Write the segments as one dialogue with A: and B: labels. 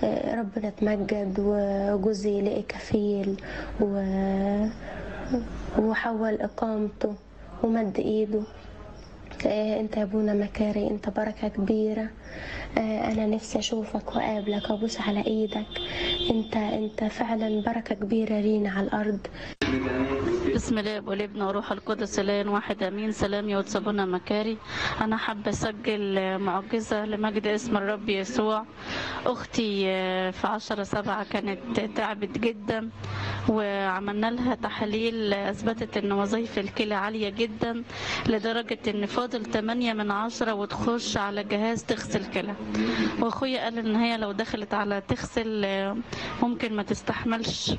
A: آه، ربنا تمجد وجوزي يلاقي كفيل و... وحول إقامته ومد إيده آه، انت يا ابونا مكاري انت بركة كبيرة آه، انا نفسي اشوفك واقابلك وابوس على ايدك انت انت فعلا بركة كبيرة لينا على الارض
B: بسم الله والابن وروح القدس الان واحد امين سلام يوتسابونا مكاري انا حابه اسجل معجزه لمجد اسم الرب يسوع اختي آه، في عشرة سبعة كانت تعبت جدا وعملنا لها تحاليل اثبتت ان وظائف الكلى عاليه جدا لدرجه ان فاضل 8 من عشرة وتخش على جهاز تغسل كلى واخويا قال ان هي لو دخلت على تغسل آه، ممكن ما تستحملش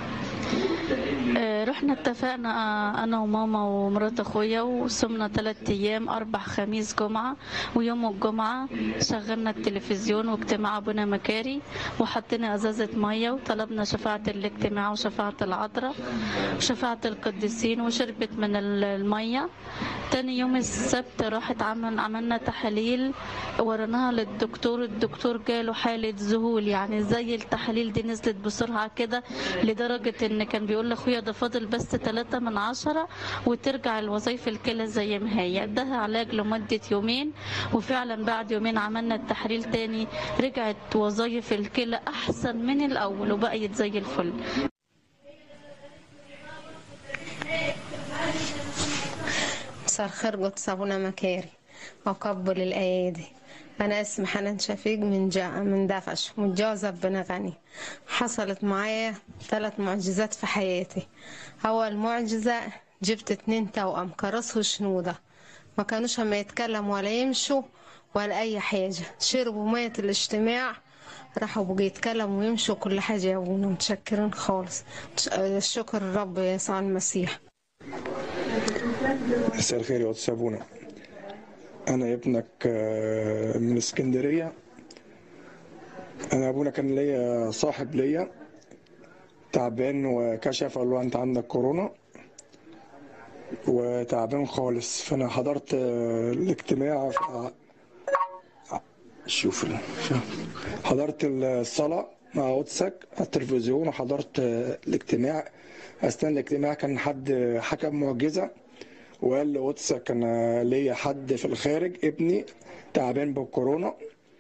B: آه، رحنا اتفقنا آه، انا وماما ومرات اخويا وصمنا ثلاث ايام اربع خميس جمعه ويوم الجمعه شغلنا التلفزيون واجتماع ابونا مكاري وحطينا ازازه ميه وطلبنا شفاعه الاجتماع وشفاعه العذراء وشفاعه القديسين وشربت من ال- الميه تاني يوم السبت راحت عمل عملنا تحاليل ورناها للدكتور الدكتور جاله حالة ذهول يعني زي التحاليل دي نزلت بسرعة كده لدرجة ان كان بيقول لاخويا ده فاضل بس تلاتة من عشرة وترجع الوظائف الكلى زي ما هي اداها علاج لمدة يومين وفعلا بعد يومين عملنا التحليل تاني رجعت وظائف الكلى احسن من الاول وبقيت زي الفل
C: مساء الخير قدس أبونا مكاري وقبل الأيادي أنا اسمي حنان شفيق من جا من دفش متجوزة ببني غني حصلت معايا ثلاث معجزات في حياتي أول معجزة جبت اتنين توأم كرس وشنودة ما كانوش اما يتكلموا ولا يمشوا ولا أي حاجة شربوا مية الاجتماع راحوا بقوا يتكلموا ويمشوا كل حاجة يا أبونا متشكرين خالص الشكر الرب يسوع المسيح
D: مساء الخير يا أستاذ أبونا أنا ابنك آه، من اسكندرية أنا أبونا كان ليا صاحب ليا تعبان وكشف قال له أنت عندك كورونا وتعبان خالص فأنا حضرت آه، الاجتماع في- شوف ال- حضرت الصلاة مع قدسك على التلفزيون وحضرت آه، الاجتماع أثناء الاجتماع كان حد حكم معجزة وقال لقدسك انا ليا حد في الخارج ابني تعبان بالكورونا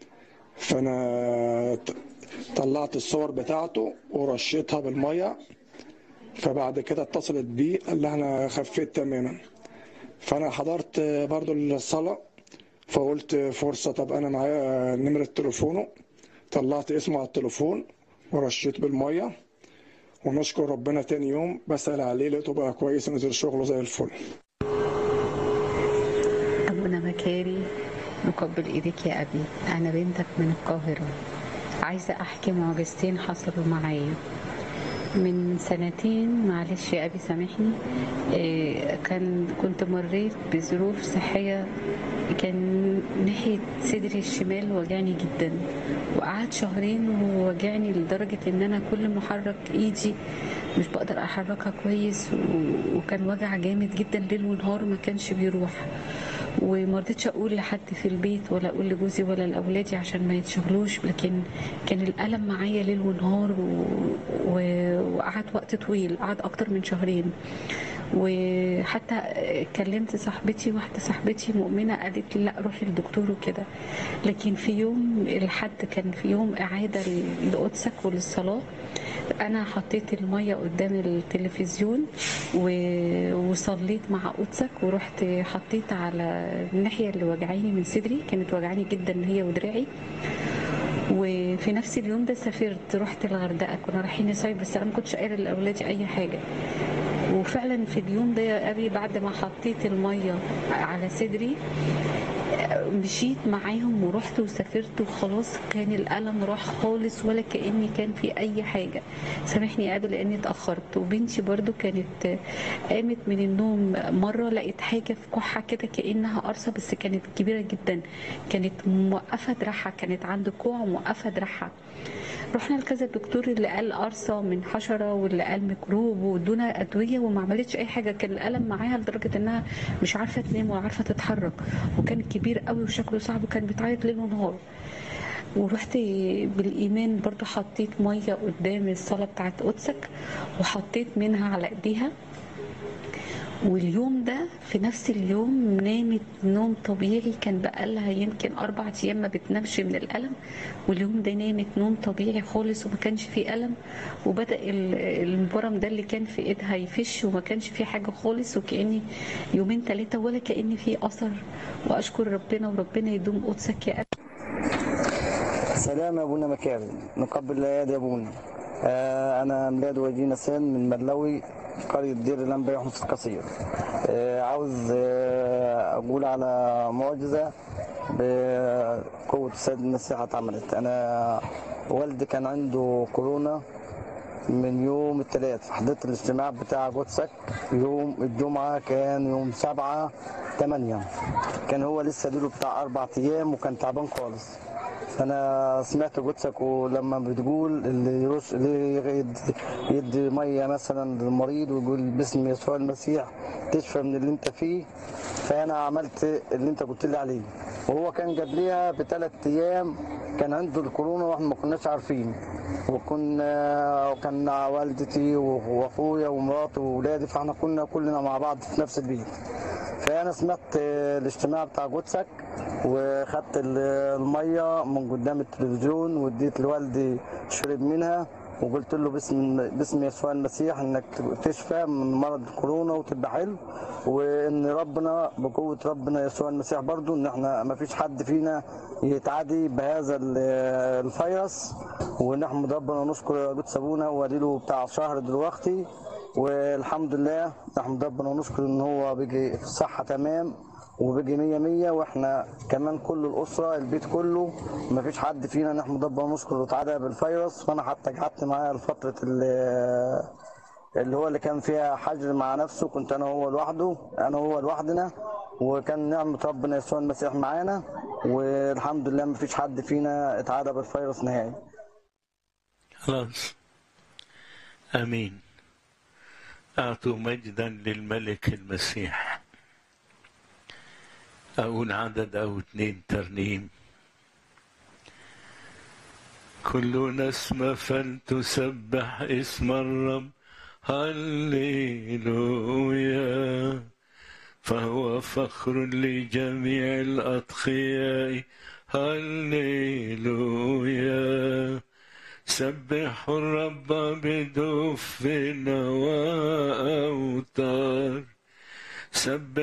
D: فانا ط- طلعت الصور بتاعته ورشيتها بالميه فبعد كده اتصلت بيه قال لها انا خفيت تماما فانا حضرت برضو الصلاه فقلت فرصه طب انا معايا نمره تليفونه طلعت اسمه على التليفون ورشيت بالميه ونشكر ربنا تاني يوم بسأل عليه لقيته بقى كويس ونزل شغله زي الفل
E: أبونا مكاري نقبل إيديك يا أبي أنا بنتك من القاهرة عايزة أحكي معجزتين حصلوا معايا من سنتين معلش يا أبي سامحني إيه، كان كنت مريت بظروف صحية كان ناحية صدري الشمال وجعني جدا وقعدت شهرين ووجعني لدرجة إن أنا كل ما أحرك إيدي مش بقدر أحركها كويس و- وكان وجع جامد جدا ليل ونهار ما كانش بيروح وما رضيتش اقول لحد في البيت ولا اقول لجوزي ولا لاولادي عشان ما يتشغلوش لكن كان الالم معايا ليل ونهار و... و... وقعد وقت طويل قعد اكتر من شهرين وحتى كلمت صاحبتي واحده صاحبتي مؤمنه قالت لي لا روحي للدكتور وكده لكن في يوم الحد كان في يوم اعاده لقدسك وللصلاه انا حطيت الميه قدام التلفزيون و- وصليت مع قدسك ورحت حطيت على الناحيه اللي وجعاني من صدري كانت وجعاني جدا هي ودراعي وفي نفس اليوم ده سافرت رحت الغردقه كنا رايحين نصيف بس انا ما كنتش قايله لاولادي اي حاجه وفعلا في اليوم ده يا ابي بعد ما حطيت الميه على صدري مشيت معاهم ورحت وسافرت وخلاص كان الألم راح خالص ولا كأني كان في أي حاجة سامحني يا أبي لأني اتأخرت وبنتي برضو كانت قامت من النوم مرة لقيت حاجة في كحة كده كأنها قرصة بس كانت كبيرة جدا كانت موقفة دراعها كانت عند كوع موقفة دراعها رحنا لكذا دكتور اللي قال قرصة من حشرة واللي قال ميكروب وادونا أدوية وما عملتش أي حاجة كان الألم معاها لدرجة إنها مش عارفة تنام ولا عارفة تتحرك وكان كبير قوي وشكله صعب وكان بتعيط ليل ونهار ورحت بالإيمان برضو حطيت مية قدام الصلاة بتاعت قدسك وحطيت منها على إيديها واليوم ده في نفس اليوم نامت نوم طبيعي كان بقالها يمكن أربع أيام ما بتنامش من الألم واليوم ده نامت نوم طبيعي خالص وما كانش فيه ألم وبدأ ال- الورم ده اللي كان في إيدها يفش وما كانش فيه حاجة خالص وكأني يومين ثلاثة ولا كأني فيه أثر وأشكر ربنا وربنا يدوم قدسك يا أبي
F: سلام يا ابونا مكاري نقبل الايادي يا ابونا آه انا ميلاد ودينا سان من مدلوي قرية دير الانبا يحمص القصير آه عاوز آه اقول على معجزة بقوة السيد المسيح اتعملت انا والدي كان عنده كورونا من يوم الثلاث حضرت الاجتماع بتاع جوتسك يوم الجمعة كان يوم سبعة تمانية كان هو لسه ديله بتاع أربع أيام وكان تعبان خالص فأنا سمعت جوتسك ولما بتقول اللي يرش اللي يدي, يدي مية مثلا للمريض ويقول باسم يسوع المسيح تشفى من اللي أنت فيه فأنا عملت اللي أنت قلت لي عليه وهو كان قبليها بثلاث أيام كان عنده الكورونا واحنا ما كناش عارفين وكنا وكان مع والدتي واخويا ومراتي واولادي فاحنا كنا كلنا مع بعض في نفس البيت فانا سمعت الاجتماع بتاع جوتسك وخدت ال- الميه من قدام التلفزيون واديت لوالدي شرب منها وقلت له باسم باسم يسوع المسيح انك تشفى من مرض الكورونا وتبقى حلو وان ربنا بقوه ربنا يسوع المسيح برضو ان احنا ما فيش حد فينا يتعدي بهذا ال- الفيروس ونحمد ربنا ونشكر قدس ابونا هو له بتاع شهر دلوقتي والحمد لله نحمد ربنا ونشكر ان هو بيجي في صحه تمام وبيجي مية مية واحنا كمان كل الاسره البيت كله ما فيش حد فينا نحمد ربنا ونشكر اتعدى بالفيروس وانا حتى قعدت معاه لفتره ال- اللي هو اللي كان فيها حجر مع نفسه كنت انا هو لوحده انا هو لوحدنا وكان نعمة ربنا يسوع المسيح معانا والحمد لله ما فيش حد فينا اتعدى بالفيروس نهائي
G: خلاص امين اعطوا مجدا للملك المسيح اقول عدد او اتنين ترنيم كل نسمة فلتسبح اسم الرب هللويا فهو فخر لجميع الأتقياء هللويا سبحوا الرب بدف وأوتار سبح